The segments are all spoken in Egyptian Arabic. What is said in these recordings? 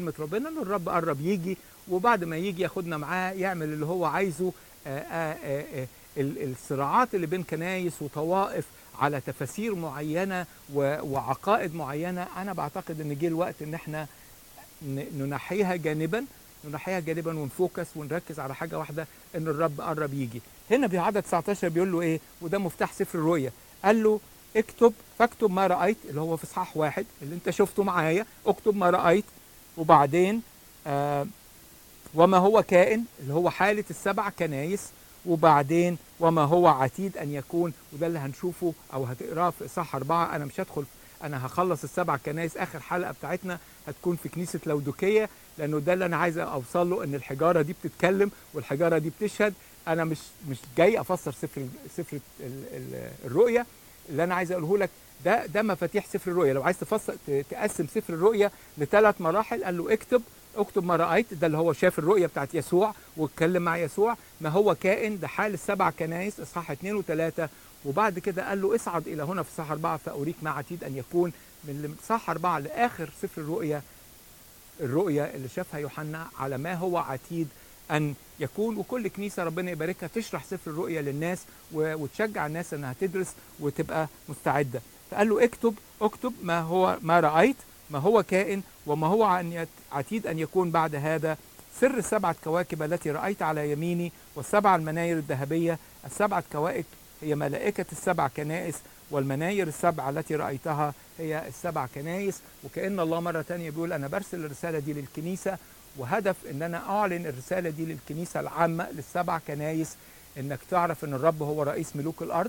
كلمه ربنا ان الرب قرب يجي وبعد ما يجي ياخدنا معاه يعمل اللي هو عايزه آآ آآ آآ ال- الصراعات اللي بين كنايس وطوائف على تفاسير معينه و- وعقائد معينه انا بعتقد ان جه الوقت ان احنا ن- ننحيها جانبا ننحيها جانبا ونفوكس ونركز على حاجه واحده ان الرب قرب يجي هنا في عدد 19 بيقول له ايه وده مفتاح سفر الرؤيا قال له اكتب فاكتب ما رايت اللي هو في اصحاح واحد اللي انت شفته معايا اكتب ما رايت وبعدين آه وما هو كائن اللي هو حاله السبع كنايس وبعدين وما هو عتيد ان يكون وده اللي هنشوفه او هتقراه في اصحاح اربعه انا مش هدخل انا هخلص السبع كنايس اخر حلقه بتاعتنا هتكون في كنيسه لودوكيه لانه ده اللي انا عايز اوصل له ان الحجاره دي بتتكلم والحجاره دي بتشهد انا مش مش جاي افسر سفر سفر ال- ال- الرؤيا اللي انا عايز اقوله لك ده ده مفاتيح سفر الرؤيا لو عايز تفسر ت- تقسم سفر الرؤيا لثلاث مراحل قال له اكتب اكتب ما رايت ده اللي هو شاف الرؤيا بتاعت يسوع واتكلم مع يسوع ما هو كائن ده حال السبع كنايس اصحاح اثنين وثلاثه وبعد كده قال له اصعد الى هنا في اصحاح اربعه فاريك ما عتيد ان يكون من اصحاح اربعه لاخر سفر الرؤيا الرؤيا اللي شافها يوحنا على ما هو عتيد ان يكون وكل كنيسه ربنا يباركها تشرح سفر الرؤيا للناس و- وتشجع الناس انها تدرس وتبقى مستعده فقال له اكتب اكتب ما هو ما رايت ما هو كائن وما هو عن يت- عتيد ان يكون بعد هذا سر السبعه كواكب التي رايت على يميني والسبع المناير الذهبيه السبعه كواكب هي ملائكه السبع كنائس والمناير السبع التي رايتها هي السبع كنائس وكأن الله مرة تانية بيقول أنا برسل الرسالة دي للكنيسة وهدف إن أنا أعلن الرسالة دي للكنيسة العامة للسبع كنايس إنك تعرف إن الرب هو رئيس ملوك الأرض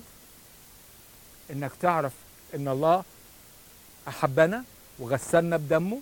إنك تعرف إن الله أحبنا وغسلنا بدمه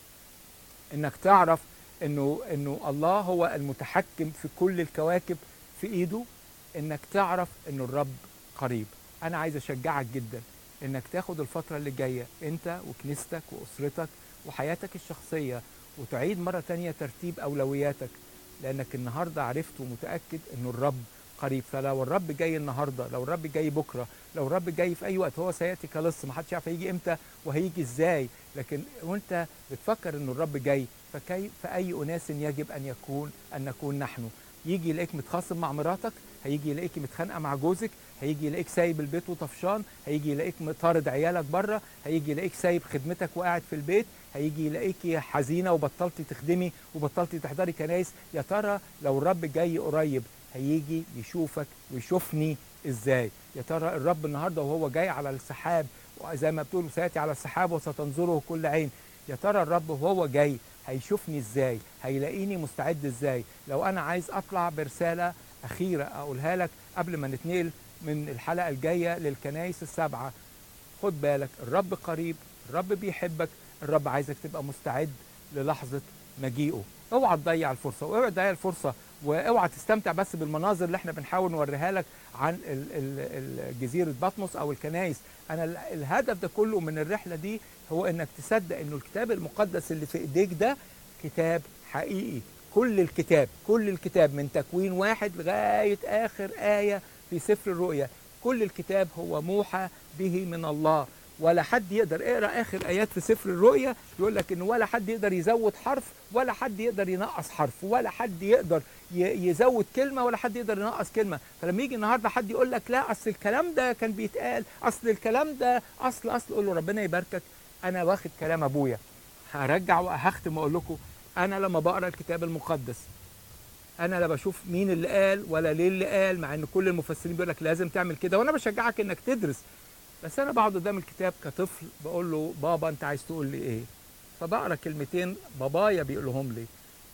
إنك تعرف إنه إنه الله هو المتحكم في كل الكواكب في إيده إنك تعرف إنه الرب قريب أنا عايز أشجعك جدا انك تاخد الفترة اللي جاية انت وكنيستك واسرتك وحياتك الشخصية وتعيد مرة تانية ترتيب اولوياتك لانك النهاردة عرفت ومتأكد انه الرب قريب فلو الرب جاي النهارده لو الرب جاي بكره لو الرب جاي في اي وقت هو سياتي كلص ما حدش يعرف هيجي امتى وهيجي ازاي لكن وانت بتفكر انه الرب جاي فكيف فاي اناس يجب ان يكون ان نكون نحن يجي يلاقيك متخاصم مع مراتك هيجي يلاقيك متخانقه مع جوزك هيجي يلاقيك سايب البيت وطفشان هيجي يلاقيك طارد عيالك بره هيجي يلاقيك سايب خدمتك وقاعد في البيت هيجي يلاقيك حزينه وبطلتي تخدمي وبطلتي تحضري كنايس يا ترى لو الرب جاي قريب هيجي يشوفك ويشوفني ازاي يا ترى الرب النهارده وهو جاي على السحاب زي ما بتقول سياتي على السحاب وستنظره كل عين يا ترى الرب وهو جاي هيشوفني ازاي هيلاقيني مستعد ازاي لو انا عايز اطلع برساله اخيره اقولها لك قبل ما نتنقل من الحلقه الجايه للكنايس السبعه خد بالك الرب قريب الرب بيحبك الرب عايزك تبقى مستعد للحظه مجيئه اوعى تضيع الفرصه واوعى تضيع الفرصه واوعى تستمتع بس بالمناظر اللي احنا بنحاول نوريها لك عن ال- ال- ال- جزيره بطمس او الكنايس انا ال- الهدف ده كله من الرحله دي هو انك تصدق انه الكتاب المقدس اللي في ايديك ده كتاب حقيقي كل الكتاب كل الكتاب من تكوين واحد لغايه اخر ايه في سفر الرؤيا كل الكتاب هو موحى به من الله ولا حد يقدر اقرا اخر ايات في سفر الرؤيا يقول لك ان ولا حد يقدر يزود حرف ولا حد يقدر ينقص حرف ولا حد يقدر ي- يزود كلمه ولا حد يقدر ينقص كلمه فلما يجي النهارده حد يقول لك لا اصل الكلام ده كان بيتقال اصل الكلام ده اصل اصل قول له ربنا يباركك انا واخد كلام ابويا هرجع وهختم واقول لكم انا لما بقرا الكتاب المقدس انا لا بشوف مين اللي قال ولا ليه اللي قال مع ان كل المفسرين بيقول لك لازم تعمل كده وانا بشجعك انك تدرس بس انا بقعد قدام الكتاب كطفل بقول له بابا انت عايز تقول لي ايه فبقرا كلمتين بابايا بيقولهم لي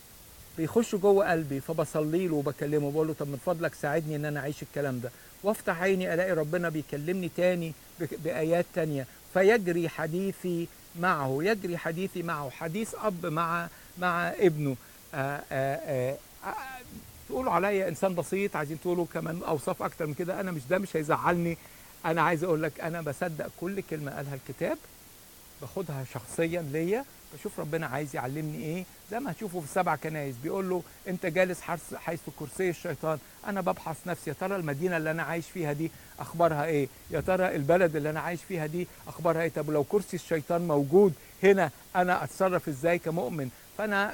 بيخشوا جوه قلبي فبصلي له وبكلمه بقول له طب من فضلك ساعدني ان انا اعيش الكلام ده وافتح عيني الاقي ربنا بيكلمني تاني بك- بايات تانية فيجري حديثي معه يجري حديثي معه حديث اب مع مع ابنه آآ آآ آآ تقولوا عليا انسان بسيط عايزين تقولوا كمان اوصاف اكتر من كده انا مش ده مش هيزعلني انا عايز اقول لك انا بصدق كل كلمه قالها الكتاب باخدها شخصيا ليا بشوف ربنا عايز يعلمني ايه زي ما هتشوفوا في السبع كنايس بيقول له انت جالس حرس- حيث كرسي الشيطان انا ببحث نفسي يا ترى المدينه اللي انا عايش فيها دي اخبارها ايه يا ترى البلد اللي انا عايش فيها دي اخبارها ايه طب لو كرسي الشيطان موجود هنا انا اتصرف ازاي كمؤمن فانا